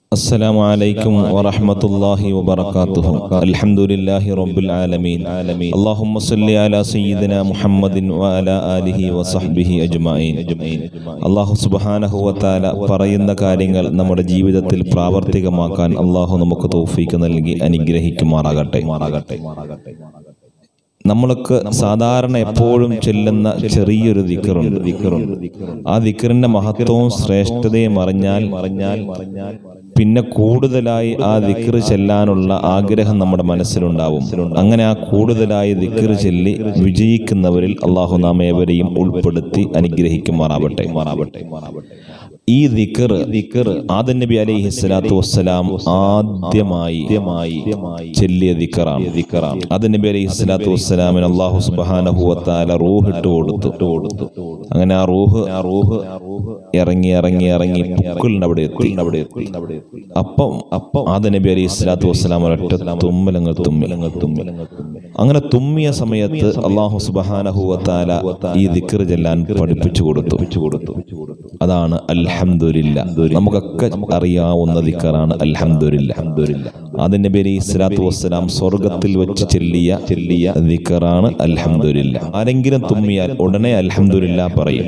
السلام عليكم ورحمة الله وبركاته الحمد لله رب العالمين اللهم صل على سيدنا محمد وعلى آله وصحبه أجمعين അള്ളാഹു സുബാനഹു വത്താല പറയുന്ന കാര്യങ്ങൾ നമ്മുടെ ജീവിതത്തിൽ പ്രാവർത്തികമാക്കാൻ അള്ളാഹു നമുക്ക് തൗഫീക്ക് നൽകി അനുഗ്രഹിക്കുമാറാകട്ടെ നമ്മൾക്ക് സാധാരണ എപ്പോഴും ചെല്ലുന്ന ചെറിയൊരു ദിക്കറുണ്ട് ദിക്കറുണ്ട് ആ ദിക്കറിന്റെ മഹത്വവും ശ്രേഷ്ഠതയും അറിഞ്ഞാൽ അറിഞ്ഞാൽ പിന്നെ കൂടുതലായി ആ ദിക്കറ് ചെല്ലാനുള്ള ആഗ്രഹം നമ്മുടെ മനസ്സിലുണ്ടാവും അങ്ങനെ ആ കൂടുതലായി ദിക്കറ് ചെല്ലി വിജയിക്കുന്നവരിൽ അള്ളാഹു നാം ഏവരെയും ഉൾപ്പെടുത്തി അനുഗ്രഹിക്കുമാറാവട്ടെ മാറാവട്ടെ ഈ ദിക്കർ ദിക്കർ ആദൻ നബി അലൈഹി സ്വലാത്തു വസ്സലാം ആദ്യമായി ചെല്ലിയ ദിക്കറാണ് ദിക്കറാണ് ആദൻ നബി അലൈഹി സ്വലാത്തു വസ്സലാമിന് അള്ളാഹു സുബ്ഹാനഹു വതആല റൂഹ് ഇട്ട് കൊടുത്തു കൊടുത്തു അങ്ങനെ ആ റൂഹ് ആ റൂഹ് ഇറങ്ങി ഇറങ്ങി ഇറങ്ങി പുക്കിളിന്റെ അവിടെ എത്തി അവിടെ എത്തി അപ്പം അപ്പം ആദൻ നബി അലൈഹി സ്വലാത്തു വസ്സലാം ഒരൊറ്റ തുമ്മലങ്ങൾ തുമ്മലങ്ങൾ തുമ്മലങ്ങൾ അങ്ങനെ തുമ്മിയ സമയത്ത് അള്ളാഹു സുബ്ഹാനഹു വതആല ഈ ദിക്കർ ചെല്ലാൻ പഠിപ്പിച്ചു കൊടുത്തു കൊടുത്തു അതാണ് അൽഹംദുലില്ല നമുക്കൊക്കെ അറിയാവുന്ന ദിക്കറാണ് അൽഹംദുലില്ല അതിന്റെ പേര് ഇസ്ലാത്തു വസ്സലാം സ്വർഗത്തിൽ വെച്ച് ചെല്ലിയ ചെല്ലിയ ദിക്കറാണ് അൽഹംദുലില്ല ആരെങ്കിലും തുമ്മിയാൽ ഉടനെ അൽഹംദുലില്ല പറയും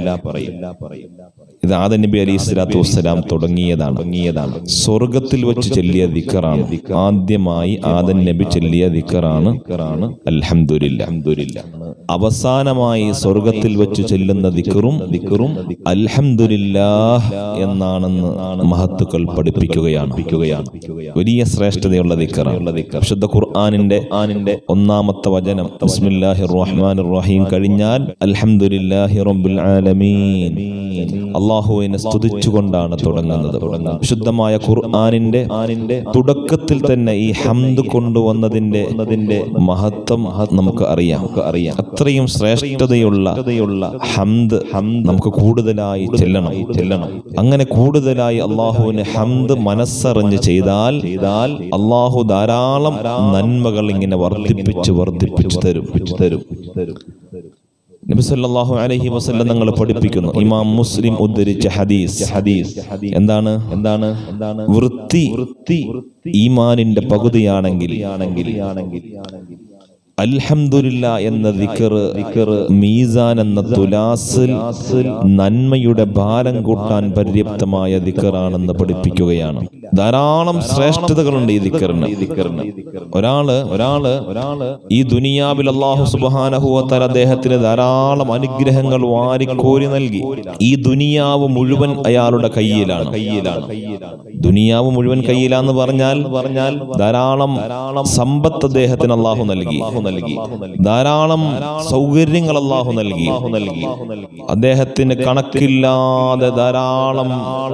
ഇത് ആദൻ നബി അലി സ്വലാത്തു വസ്സലാം തുടങ്ങിയതാണ് തുടങ്ങിയതാണ് സ്വർഗത്തിൽ വെച്ച് ചെല്ലിയ ദിക്കറാണ് ആദ്യമായി ആദൻ നബി ചെല്ലിയ ദിക്കറാണ് അൽഹംദുലില്ല അവസാനമായി സ്വർഗത്തിൽ വെച്ച് ചെല്ലുന്ന ദിക്കറും ദിക്കറും അൽഹംദുലില്ലാഹ് എന്നാണെന്ന് മഹത്തുക്കൾ പഠിപ്പിക്കുകയാണ് വലിയ ശ്രേഷ്ഠതയുള്ള ദിക്കറാണ് വിശുദ്ധ ഖുർആാനിന്റെ ആനിന്റെ ഒന്നാമത്തെ വചനം ബിസ്മില്ലാഹി റഹ്മാൻ റഹീം കഴിഞ്ഞാൽ അൽഹംദുലില്ലാഹി റബ്ബിൽ ആലമീൻ അള്ളാഹുവിനെ സ്തുതിച്ചുകൊണ്ടാണ് തുടങ്ങുന്നത് വിശുദ്ധമായ ഖുർആാനിന്റെ ആനിന്റെ തുടക്കത്തിൽ തന്നെ ഈ ഹംദ് കൊണ്ടുവന്നതിന്റെ മഹത്വം നമുക്ക് അറിയാം അറിയാം അത്രയും ശ്രേഷ്ഠതയുള്ള ഹംദ് നമുക്ക് കൂടുതലായി ചെല്ലണം ചെല്ലണം അങ്ങനെ കൂടുതലായി അള്ളാഹുവിന് ഹംദ് മനസ്സറിഞ്ഞ് ചെയ്താൽ ചെയ്താൽ അള്ളാഹു ധാരാളം നന്മകൾ ഇങ്ങനെ വർദ്ധിപ്പിച്ച് വർദ്ധിപ്പിച്ച് തരും തരും തരും നബി സല്ലല്ലാഹു അലൈഹി വസല്ലം തങ്ങൾ പഠിപ്പിക്കുന്നു ഇമാം മുസ്ലിം ഉദ്ധരിച്ച ഹദീസ് ഹദീസ് എന്താണ് എന്താണ് എന്താണ് വൃത്തി വൃത്തി ഈമാനിന്റെ പകുതിയാണെങ്കിൽ ആണെങ്കിൽ ആണെങ്കിൽ അൽഹംദുലില്ല എന്ന ദിക്കറ് ദിക്കറ് മീസാൻ എന്ന തുലാസിൽ നന്മയുടെ ഭാരം കൂട്ടാൻ പര്യാപ്തമായ ദിക്കറാണെന്ന് പഠിപ്പിക്കുകയാണ് ധാരാളം ശ്രേഷ്ഠതകളുണ്ട് ഈ ദിക്കറിന് ദിക്കറിന് ഒരാള് ഒരാള് ഒരാള് ഈ ദുനിയാവിൽ അള്ളാഹു സുബാനഹുവത്തൽ അദ്ദേഹത്തിന് ധാരാളം അനുഗ്രഹങ്ങൾ വാരിക്കോരി നൽകി ഈ ദുനിയാവ് മുഴുവൻ അയാളുടെ കയ്യിലാണ് കയ്യിലാണ് ദുനിയാവ് മുഴുവൻ കയ്യിലാന്ന് പറഞ്ഞാൽ പറഞ്ഞാൽ ധാരാളം സമ്പത്ത് അദ്ദേഹത്തിന് അള്ളാഹു നൽകി നൽകി ധാരാളം സൗകര്യങ്ങൾ അള്ളാഹു നൽകി നൽകി അദ്ദേഹത്തിന് കണക്കില്ലാതെ ധാരാളം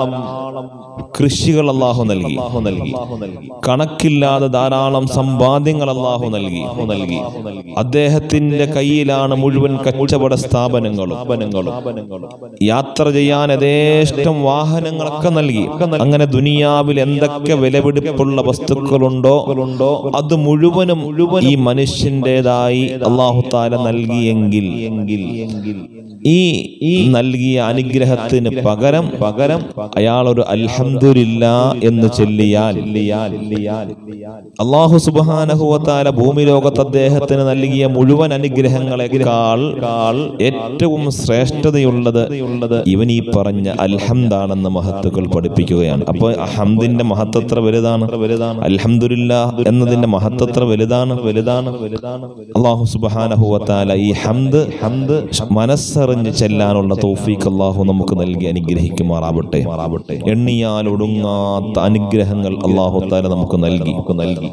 കൃഷികൾ അള്ളാഹു നൽകി നൽകി കണക്കില്ലാതെ ധാരാളം സമ്പാദ്യങ്ങൾ അള്ളാഹു നൽകി നൽകി അദ്ദേഹത്തിന്റെ കയ്യിലാണ് മുഴുവൻ കച്ചവട സ്ഥാപനങ്ങളും യാത്ര ചെയ്യാൻ യഥേഷ്ടം വാഹനങ്ങളൊക്കെ നൽകി അങ്ങനെ ദുനിയാവിൽ എന്തൊക്കെ വിലപിടിപ്പുള്ള വസ്തുക്കളുണ്ടോ അത് മുഴുവനും ഈ മനുഷ്യന്റേതായി അള്ളാഹു താല നൽകിയെങ്കിൽ ഈ ഈ നൽകിയ അനുഗ്രഹത്തിന് പകരം പകരം അയാൾ ഒരു അൽഹംദുലില്ല എന്ന് ചൊല്ലിയാൽ അള്ളാഹു സുബാനഹുവത്താല ഭൂമി ലോകത്ത് അദ്ദേഹത്തിന് നൽകിയ മുഴുവൻ അനുഗ്രഹങ്ങളെക്കാൾ ഏറ്റവും ശ്രേഷ്ഠതയുള്ളത് ഉള്ളത് ഇവൻ ഈ പറഞ്ഞ അൽഹംദാണെന്ന് മഹത്തുക്കൾ പഠിപ്പിക്കുകയാണ് അപ്പോൾ ഹംദിന്റെ മഹത്വത്ര വലുതാണ് വലുതാണ് അൽഹംദുലില്ല എന്നതിന്റെ മഹത്വത്ര വലുതാണ് വലുതാണ് വലുതാണ് അള്ളാഹു സുബാനഹുവത്താല ഈ ഹംദ് ഹംദ് മനസ്സറിഞ്ഞ് ചെല്ലാനുള്ള തൗഫീഖ് അള്ളാഹു നമുക്ക് നൽകി അനുഗ്രഹിക്കുമാറാവട്ടെ എണ്ണിയാൽ ഒടുങ്ങാത്ത അനുഗ്രഹങ്ങൾ അള്ളാഹു താല നമുക്ക് നൽകി നൽകി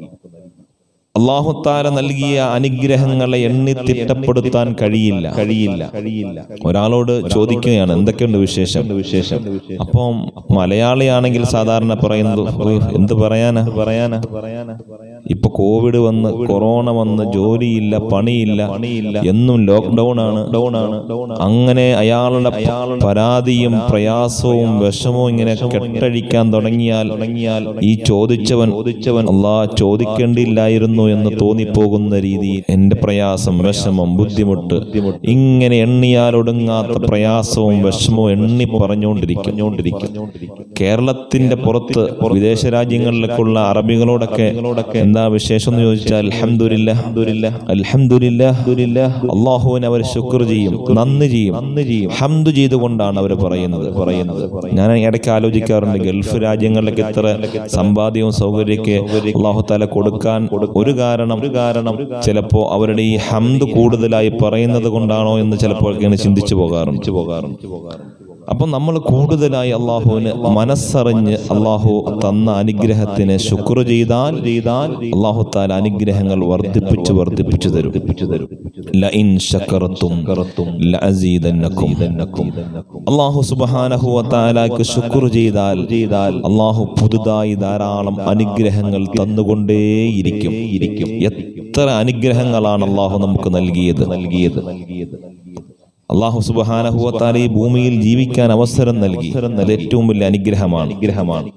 അള്ളാഹുത്താല നൽകിയ അനുഗ്രഹങ്ങളെ എണ്ണി തിട്ടപ്പെടുത്താൻ കഴിയില്ല കഴിയില്ല കഴിയില്ല ഒരാളോട് ചോദിക്കുകയാണ് എന്തൊക്കെയുണ്ട് വിശേഷം വിശേഷം അപ്പം മലയാളിയാണെങ്കിൽ സാധാരണ പറയുന്നത് എന്ത് പറയാനാ പറയാനാ പറയാനാ ഇപ്പൊ കോവിഡ് വന്ന് കൊറോണ വന്ന് ജോലിയില്ല പണിയില്ല എന്നും ലോക്ക്ഡൌൺ ആണ് ഡൗൺ ആണ് അങ്ങനെ അയാളുടെ പരാതിയും പ്രയാസവും വിഷമവും ഇങ്ങനെ കെട്ടഴിക്കാൻ തുടങ്ങിയാൽ തുടങ്ങിയാൽ ഈ ചോദിച്ചവൻ ചോദിച്ചവൻ അല്ലാ ചോദിക്കേണ്ടിയില്ലായിരുന്നു എന്ന് തോന്നിപ്പോകുന്ന രീതിയിൽ എന്റെ പ്രയാസം വിഷമം ബുദ്ധിമുട്ട് ഇങ്ങനെ എണ്ണിയാൽ ഒടുങ്ങാത്ത പ്രയാസവും വിഷമവും എണ്ണി പറഞ്ഞുകൊണ്ടിരിക്കും കേരളത്തിന്റെ പുറത്ത് വിദേശ രാജ്യങ്ങളിലേക്കുള്ള അറബികളോടൊക്കെ എന്താ വിശേഷം എന്ന് ചോദിച്ചാൽ അൽഹംദുലില്ലാ അൽഹംദുലില്ലാ അള്ളാഹുവിന് അവർ ശുക്ർ ചെയ്യും നന്ദി ചെയ്യും നന്ദി ചെയ്യും ഹംദ് ചെയ്തുകൊണ്ടാണ് അവർ പറയുന്നത് പറയുന്നത് ഞാൻ ഇടയ്ക്ക് ആലോചിക്കാറുണ്ട് ഗൾഫ് രാജ്യങ്ങളിലേക്ക് ഇത്ര സമ്പാദ്യവും സൗകര്യമൊക്കെ അള്ളാഹു താല കൊടുക്കാൻ ഒരു കാരണം ഒരു കാരണം ചിലപ്പോ അവരുടെ ഈ ഹംദ് കൂടുതലായി പറയുന്നത് കൊണ്ടാണോ എന്ന് ചിലപ്പോൾ ഇങ്ങനെ ചിന്തിച്ചു പോകാറുണ്ട് പോകാറുണ്ട് അപ്പൊ നമ്മൾ കൂടുതലായി അള്ളാഹുവിന് മനസ്സറിഞ്ഞ് അള്ളാഹു തന്ന അനുഗ്രഹത്തിന് ശുക്ർ ചെയ്താൽ ചെയ്താൽ അള്ളാഹു താല അനുഗ്രഹങ്ങൾ വർദ്ധിപ്പിച്ച് വർദ്ധിപ്പിച്ചു തരും ലഇൻ ശക്കറത്തും ലഅസീദന്നക്കും അള്ളാഹു സുബ്ഹാനഹു വതആലക്ക് ശുക്ർ ചെയ്താൽ ചെയ്താൽ അള്ളാഹു പുതുതായി ധാരാളം അനുഗ്രഹങ്ങൾ തന്നുകൊണ്ടേയിരിക്കും ഇരിക്കും എത്ര അനുഗ്രഹങ്ങളാണ് അള്ളാഹു നമുക്ക് നൽകിയത് നൽകിയത് നൽകിയത് അള്ളാഹു സുബാനഹുവത്താല ഈ ഭൂമിയിൽ ജീവിക്കാൻ അവസരം നൽകി അത് ഏറ്റവും വലിയ അനുഗ്രഹമാണ് അനുഗ്രഹമാണ്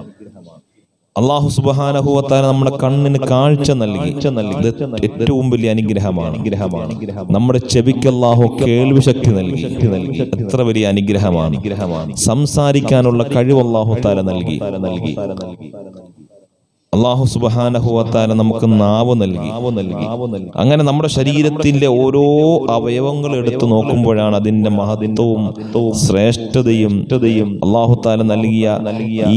അള്ളാഹു സുബാനഹുവത്താല നമ്മുടെ കണ്ണിന് കാഴ്ച നൽകി ഇത് ഏറ്റവും വലിയ അനുഗ്രഹമാണ് അനുഗ്രഹമാണ് നമ്മുടെ ചെവിക്ക് അള്ളാഹു കേൾവി ശക്തി നൽകി നൽകി എത്ര വലിയ അനുഗ്രഹമാണ് അനുഗ്രഹമാണ് സംസാരിക്കാനുള്ള കഴിവ് അള്ളാഹു താല നൽകി നൽകി അള്ളാഹു സുബാനഹുവത്താല നമുക്ക് നാവ് നൽകി അങ്ങനെ നമ്മുടെ ശരീരത്തിന്റെ ഓരോ അവയവങ്ങൾ എടുത്തു നോക്കുമ്പോഴാണ് അതിന്റെ മഹത്വവും ശ്രേഷ്ഠതയും അള്ളാഹു താല നൽകിയ ഈ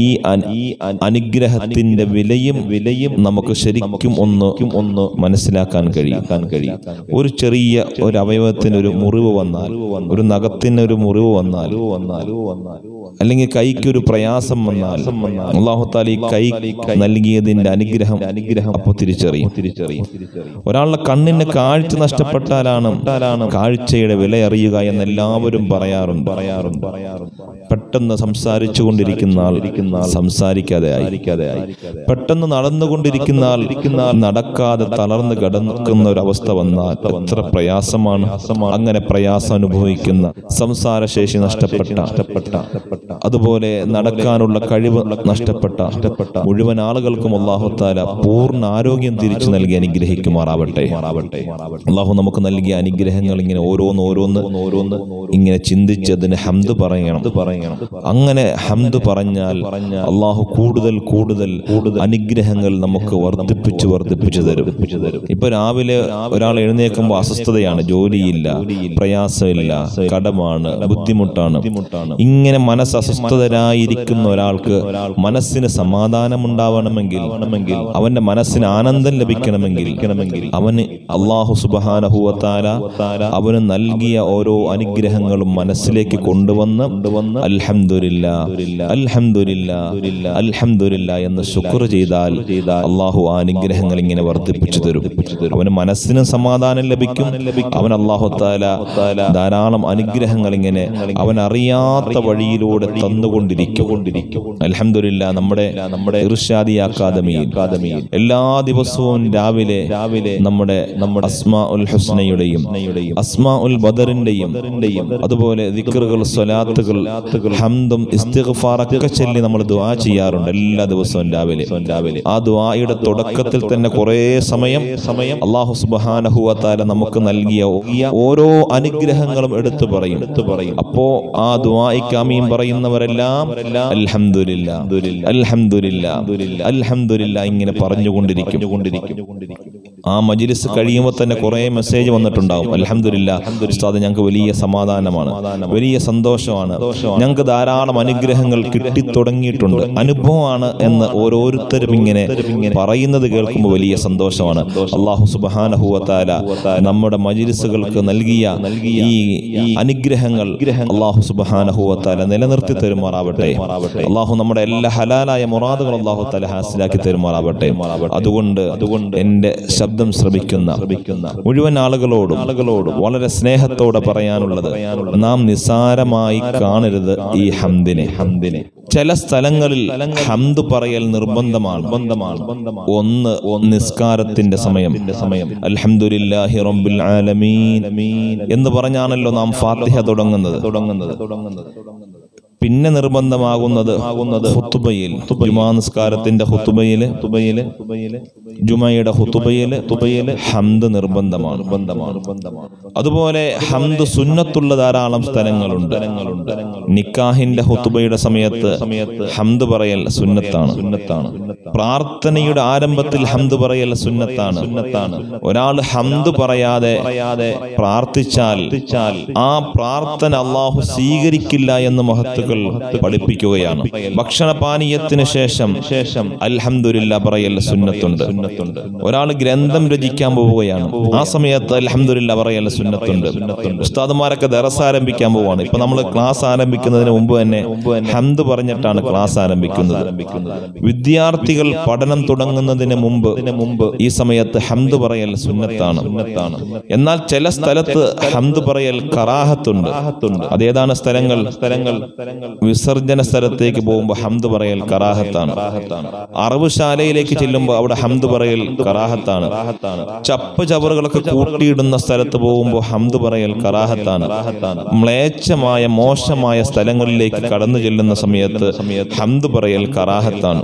അനുഗ്രഹത്തിന്റെ വിലയും വിലയും നമുക്ക് ശരിക്കും ഒന്ന് ഒന്ന് മനസ്സിലാക്കാൻ കഴിയും കഴിയും ഒരു ചെറിയ ഒരു അവയവത്തിന് ഒരു മുറിവ് വന്നാൽ ഒരു നഖത്തിന് ഒരു മുറിവ് വന്നാൽ വന്നാൽ അല്ലെങ്കിൽ കൈക്ക് ഒരു പ്രയാസം വന്നാൽ അള്ളാഹു താല ഈ കൈ നൽകിയതിന്റെ അനുഗ്രഹം അനുഗ്രഹം അപ്പൊ തിരിച്ചറിയും തിരിച്ചറിയും ഒരാളുടെ കണ്ണിന് കാഴ്ച നഷ്ടപ്പെട്ടാലാണ് കാഴ്ചയുടെ വില അറിയുക എന്ന് എല്ലാവരും പറയാറുണ്ട് പറയാറുണ്ട് പറയാറുണ്ട് പെട്ടെന്ന് സംസാരിച്ചു കൊണ്ടിരിക്കുന്ന ആൾ സംസാരിക്കാതെ ആയിരിക്കാതെ പെട്ടെന്ന് നടന്നുകൊണ്ടിരിക്കുന്ന ആൾ നടക്കാതെ തളർന്ന് കിടക്കുന്ന ഒരു അവസ്ഥ വന്നാൽ എത്ര പ്രയാസമാണ് അങ്ങനെ പ്രയാസം അനുഭവിക്കുന്ന സംസാരശേഷി നഷ്ടപ്പെട്ട നഷ്ടപ്പെട്ട അതുപോലെ നടക്കാനുള്ള കഴിവ് നഷ്ടപ്പെട്ട നഷ്ടപ്പെട്ട മുഴുവൻ ആളുകൾക്കും അള്ളാഹുത്താല പൂർണ്ണ ആരോഗ്യം തിരിച്ചു നൽകി അനുഗ്രഹിക്കുമാറാവട്ടെ അള്ളാഹു നമുക്ക് നൽകിയ അനുഗ്രഹങ്ങൾ ഇങ്ങനെ ഓരോന്ന് ഓരോന്ന് ഓരോന്ന് ഇങ്ങനെ ചിന്തിച്ച് അതിന് ഹംദ് പറയണം പറയണം അങ്ങനെ ഹംദ് പറഞ്ഞാൽ അള്ളാഹു കൂടുതൽ കൂടുതൽ കൂടുതൽ അനുഗ്രഹങ്ങൾ നമുക്ക് വർദ്ധിപ്പിച്ച് വർദ്ധിപ്പിച്ചു തരും ഇപ്പൊ രാവിലെ ഒരാൾ എഴുന്നേൽക്കുമ്പോൾ അസ്വസ്ഥതയാണ് ജോലിയില്ല പ്രയാസമില്ല കടമാണ് ബുദ്ധിമുട്ടാണ് ഇങ്ങനെ മനസ്സ് അസ്വസ്ഥതരായിരിക്കുന്ന ഒരാൾക്ക് മനസ്സിന് സമാധാനം ഉണ്ടാവണമെങ്കിൽ അവന്റെ മനസ്സിന് ആനന്ദം ലഭിക്കണമെങ്കിൽ അവന് അള്ളാഹു സുബാനഹുവത്താല അവന് നൽകിയ ഓരോ അനുഗ്രഹങ്ങളും മനസ്സിലേക്ക് കൊണ്ടുവന്ന് അൽഹംദുലില്ല അൽഹംദുലില്ല അൽഹംദുലില്ല എന്ന് ശുക്ർ ചെയ്താൽ അള്ളാഹു ആ അനുഗ്രഹങ്ങൾ ഇങ്ങനെ വർദ്ധിപ്പിച്ചു തരും അവന് മനസ്സിന് സമാധാനം ലഭിക്കും അവൻ അള്ളാഹു താല ധാരാളം അനുഗ്രഹങ്ങൾ ഇങ്ങനെ അവൻ അറിയാത്ത വഴിയിലൂടെ തന്നുകൊണ്ടിരിക്കും അൽഹംദുലില്ല നമ്മുടെ നമ്മുടെ ഇർഷാദി അക്കാദമിയിൽ അക്കാദമിയിൽ എല്ലാ ദിവസവും രാവിലെ രാവിലെ നമ്മുടെ നമ്മുടെ അസ്മാ ഉൽ ഹുസ്നയുടെയും അസ്മാ ഉൽ ബദറിന്റെയും അതുപോലെ ദിക്റുകൾ സ്വലാത്തുകൾ ഹംദും ഇസ്തിഗ്ഫാറൊക്കെ ചൊല്ലി നമ്മൾ ദുആ ചെയ്യാറുണ്ട് എല്ലാ ദിവസവും രാവിലെ രാവിലെ ആ ദുആയുടെ തുടക്കത്തിൽ തന്നെ കുറേ സമയം സമയം അള്ളാഹു സുബ്ഹാനഹു വതആല നമുക്ക് നൽകിയ ഓരോ അനുഗ്രഹങ്ങളും എടുത്തു പറയും എടുത്തു പറയും അപ്പോ ആ ദുആയിക്ക് ആമീൻ പറയുന്നവരെല്ലാം അൽഹംദുലില്ലാ അൽഹംദുലില്ലാ അൽഹംദുലില്ലാ ഇങ്ങനെ പറഞ്ഞുകൊണ്ടിരിക്കും ആ മജിലിസ് കഴിയുമ്പോൾ തന്നെ കുറെ മെസ്സേജ് വന്നിട്ടുണ്ടാവും അൽഹംദുലില്ലാ ഉസ്താദ് ഞങ്ങൾക്ക് വലിയ സമാധാനമാണ് വലിയ സന്തോഷമാണ് ഞങ്ങൾക്ക് ധാരാളം അനുഗ്രഹങ്ങൾ കിട്ടിത്തുടങ്ങിയിട്ടുണ്ട് അനുഭവമാണ് എന്ന് ഓരോരുത്തരും ഇങ്ങനെ പറയുന്നത് കേൾക്കുമ്പോൾ വലിയ സന്തോഷമാണ് അള്ളാഹു സുബാനഹുവത്താല നമ്മുടെ മജിലിസുകൾക്ക് നൽകിയ ഈ അനുഗ്രഹങ്ങൾ അള്ളാഹു സുബാനഹുവത്താല നിലനിർത്തി തരുമാറാവട്ടെ അള്ളാഹു നമ്മുടെ എല്ലാ ഹലാലായ മുറാദുകൾ അള്ളാഹു താല ഹാസിലാക്കി തരുമാറാവട്ടെ അതുകൊണ്ട് അതുകൊണ്ട് എന്റെ ശബ്ദ ശബ്ദം ശ്രമിക്കുന്ന മുഴുവൻ ആളുകളോടും ആളുകളോടും വളരെ സ്നേഹത്തോടെ പറയാനുള്ളത് നാം നിസാരമായി കാണരുത് ഈ ഹംദിനെ ഹംദിനെ ചില സ്ഥലങ്ങളിൽ ഹംദ് പറയൽ നിർബന്ധമാണ് നിർബന്ധമാണ് ഒന്ന് നിസ്കാരത്തിന്റെ സമയം സമയം അൽഹംദുലില്ലാഹി റബ്ബിൽ ആലമീൻ എന്ന് പറഞ്ഞാണല്ലോ നാം ഫാത്തിഹ തുടങ്ങുന്നത് തുടങ്ങുന്നത് തുടങ്ങുന്നത് പിന്നെ നിർബന്ധമാകുന്നത് ഹുത്തുബയിൽ ജുമാ നിസ്കാരത്തിന്റെ ഹുത്തുബയില് തുബയില് ജുമയുടെ ഹുത്തുബയില് തുബയില് ഹംദ് നിർബന്ധമാണ് നിർബന്ധമാണ് അതുപോലെ ഹംദ് സുന്നത്തുള്ള ധാരാളം സ്ഥലങ്ങളുണ്ട് നിക്കാഹിന്റെ ഹുത്തുബയുടെ സമയത്ത് ഹംദ് പറയൽ സുന്നത്താണ് സുന്നത്താണ് പ്രാർത്ഥനയുടെ ആരംഭത്തിൽ ഹംദ് പറയൽ സുന്നത്താണ് സുന്നത്താണ് ഒരാൾ ഹംദ് പറയാതെ പ്രാർത്ഥിച്ചാൽ ആ പ്രാർത്ഥന അള്ളാഹു സ്വീകരിക്കില്ല എന്ന് മഹത്തുക്കൾ പഠിപ്പിക്കുകയാണ് ഭക്ഷണപാനീയത്തിന് ശേഷം ശേഷം അൽഹംദുലില്ല പറയൽ സുന്നത്തുണ്ട് സുന്നത്തുണ്ട് ഒരാൾ ഗ്രന്ഥം രചിക്കാൻ പോവുകയാണ് ആ സമയത്ത് അൽഹംദുലില്ല പറയൽ സുന്നത്തുണ്ട് ഉസ്താദുമാരൊക്കെ ദറസ് ആരംഭിക്കാൻ പോവാണ് ഇപ്പൊ നമ്മൾ ക്ലാസ് ആരംഭിക്കുന്നതിന് മുമ്പ് തന്നെ ഹംദ് പറഞ്ഞിട്ടാണ് ക്ലാസ് ആരംഭിക്കുന്നത് വിദ്യാർത്ഥികൾ പഠനം തുടങ്ങുന്നതിന് മുമ്പ് മുമ്പ് ഈ സമയത്ത് ഹംദ് പറയൽ സുന്നത്താണ് സുന്നത്താണ് എന്നാൽ ചില സ്ഥലത്ത് ഹംദ് പറയൽ കറാഹത്തുണ്ട് അതേതാണ് സ്ഥലങ്ങൾ സ്ഥലങ്ങൾ വിസർജന സ്ഥലത്തേക്ക് പോകുമ്പോൾ ഹംദ് പറയൽ കറാഹത്താണ് അറവുശാലയിലേക്ക് ചെല്ലുമ്പോൾ അവിടെ ഹംദ് പറയൽ കറാഹത്താണ് ചപ്പ് ചവറുകളൊക്കെ കൂട്ടിയിടുന്ന സ്ഥലത്ത് പോകുമ്പോൾ ഹംദ് പറയൽ കറാഹത്താണ് മ്ലേച്ഛമായ മോശമായ സ്ഥലങ്ങളിലേക്ക് കടന്നു ചെല്ലുന്ന സമയത്ത് ഹംദ് പറയൽ കറാഹത്താണ്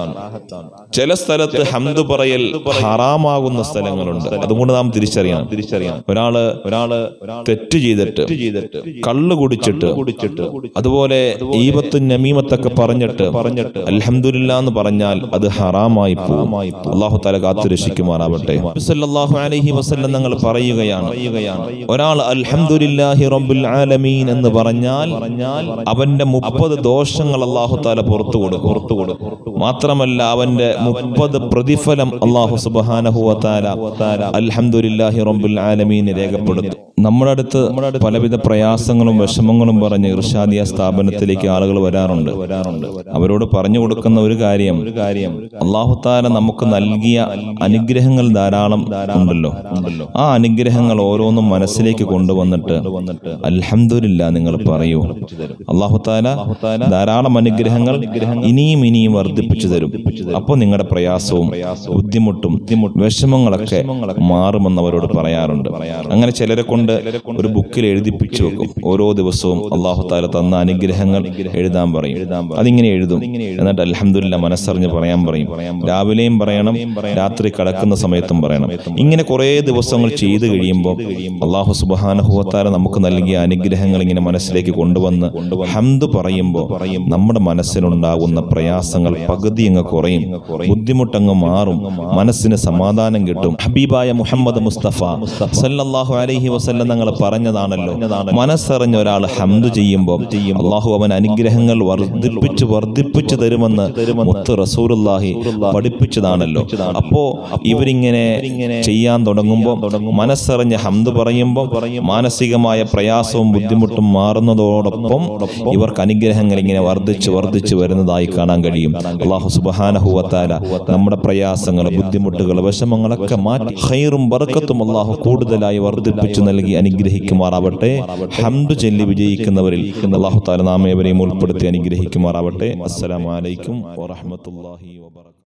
ചില സ്ഥലത്ത് ഹംദ് പറയൽ ഹറാമാകുന്ന സ്ഥലങ്ങളുണ്ട് അതുകൊണ്ട് നാം തിരിച്ചറിയണം തിരിച്ചറിയണം ഒരാള് ഒരാള് തെറ്റ് ചെയ്തിട്ട് ചെയ്തിട്ട് കള്ള് കുടിച്ചിട്ട് കുടിച്ചിട്ട് അതുപോലെ ഈപത്തും നമീമത്തൊക്കെ പറഞ്ഞിട്ട് പറഞ്ഞിട്ട് അൽഹംദുലില്ല എന്ന് പറഞ്ഞാൽ അത് ഹറാമായി പോകും അള്ളാഹു തല കാത്തു രക്ഷിക്കുമാറാവട്ടെ സല്ലല്ലാഹു അലൈഹി വസല്ലം ഞങ്ങൾ പറയുകയാണ് ഒരാൾ അൽഹംദുലില്ലാഹി റബ്ബിൽ ആലമീൻ എന്ന് പറഞ്ഞാൽ അവന്റെ മുപ്പത് ദോഷങ്ങൾ അള്ളാഹു താല പുറത്തു കൊടുക്കും പുറത്തു കൊടുക്കും മാത്രമല്ല അവന്റെ മുപ്പത് പ്രതിഫലം അള്ളാഹു സുബ്ഹാനഹു താല അൽഹംദുലില്ലാഹി റബ്ബിൽ ആലമീൻ രേഖപ്പെടുത്തും നമ്മുടെ അടുത്ത് പലവിധ പ്രയാസങ്ങളും വിഷമങ്ങളും പറഞ്ഞ് ഇർഷാദിയ സ്ഥാപനത്തിലേക്ക് ആളുകൾ വരാറുണ്ട് വരാറുണ്ട് അവരോട് പറഞ്ഞു കൊടുക്കുന്ന ഒരു കാര്യം ഒരു കാര്യം അള്ളാഹുത്താല നമുക്ക് നൽകിയ അനുഗ്രഹങ്ങൾ ധാരാളം ഉണ്ടല്ലോ ഉണ്ടല്ലോ ആ അനുഗ്രഹങ്ങൾ ഓരോന്നും മനസ്സിലേക്ക് കൊണ്ടുവന്നിട്ട് അൽഹംദുലില്ല നിങ്ങൾ പറയൂ അള്ളാഹുത്താല ധാരാളം അനുഗ്രഹങ്ങൾ ഇനിയും ഇനിയും വർദ്ധിപ്പിച്ചു തരും അപ്പോൾ നിങ്ങളുടെ പ്രയാസവും ബുദ്ധിമുട്ടും വിഷമങ്ങളൊക്കെ മാറുമെന്ന് അവരോട് പറയാറുണ്ട് അങ്ങനെ ചിലരെ കൊണ്ട് ഒരു ബുക്കിൽ എഴുതിപ്പിച്ചു വെക്കും ഓരോ ദിവസവും അള്ളാഹു താല തന്ന അനുഗ്രഹങ്ങൾ എഴുതാൻ പറയും അതിങ്ങനെ എഴുതും എന്നിട്ട് അലഹമില്ല മനസ്സറിഞ്ഞ് പറയാൻ പറയും രാവിലെയും പറയണം രാത്രി കിടക്കുന്ന സമയത്തും പറയണം ഇങ്ങനെ കുറേ ദിവസങ്ങൾ ചെയ്തു കഴിയുമ്പോൾ അള്ളാഹു സുബാനഹുവത്താല നമുക്ക് നൽകിയ അനുഗ്രഹങ്ങൾ ഇങ്ങനെ മനസ്സിലേക്ക് കൊണ്ടുവന്ന് ഹംദ് പറയുമ്പോൾ നമ്മുടെ മനസ്സിനുണ്ടാകുന്ന പ്രയാസങ്ങൾ പകുതി അങ്ങ് കുറയും ബുദ്ധിമുട്ടങ്ങ് മാറും മനസ്സിന് സമാധാനം കിട്ടും ഹബീബായ മുഹമ്മദ് മുസ്തഫ സല്ലല്ലാഹു അലൈഹി വസല്ലം തങ്ങൾ പറഞ്ഞതാണല്ലോ മനസ്സറിഞ്ഞ ഒരാൾ ഹംദ് ചെയ്യുമ്പോൾ അള്ളാഹു അവൻ അനുഗ്രഹങ്ങൾ വർദ്ധിപ്പിച്ച് വർദ്ധിപ്പിച്ചു തരുമെന്ന് മുത്ത് റസൂലുള്ളാഹി പഠിപ്പിച്ചതാണല്ലോ അപ്പോ ഇവരിങ്ങനെ ചെയ്യാൻ തുടങ്ങുമ്പോൾ മനസ്സറിഞ്ഞ് ഹംദ് പറയുമ്പോൾ മാനസികമായ പ്രയാസവും ബുദ്ധിമുട്ടും മാറുന്നതോടൊപ്പം ഇവർക്ക് അനുഗ്രഹങ്ങൾ ഇങ്ങനെ വർദ്ധിച്ച് വർദ്ധിച്ച് വരുന്നതായി കാണാൻ കഴിയും അള്ളാഹു സുബഹാനഹുവത്താല നമ്മുടെ പ്രയാസങ്ങൾ ബുദ്ധിമുട്ടുകൾ വിഷമങ്ങളൊക്കെ മാറ്റി ഹൈറും ബർക്കത്തും അള്ളാഹു കൂടുതലായി വർദ്ധിപ്പിച്ചു നൽകി അനുഗ്രഹിക്കുമാറാവട്ടെ ഹംദ് ചൊല്ലി വിജയിക്കുന്നവരിൽ അള്ളാഹു താല നാം ഏവരെയും ഉൾപ്പെടുത്തി അനുഗ്രഹിക്കുമാറാവട്ടെ അസ്സലാമലൈക്കും വറഹമത്തല്ലാഹി വബറകാതുഹു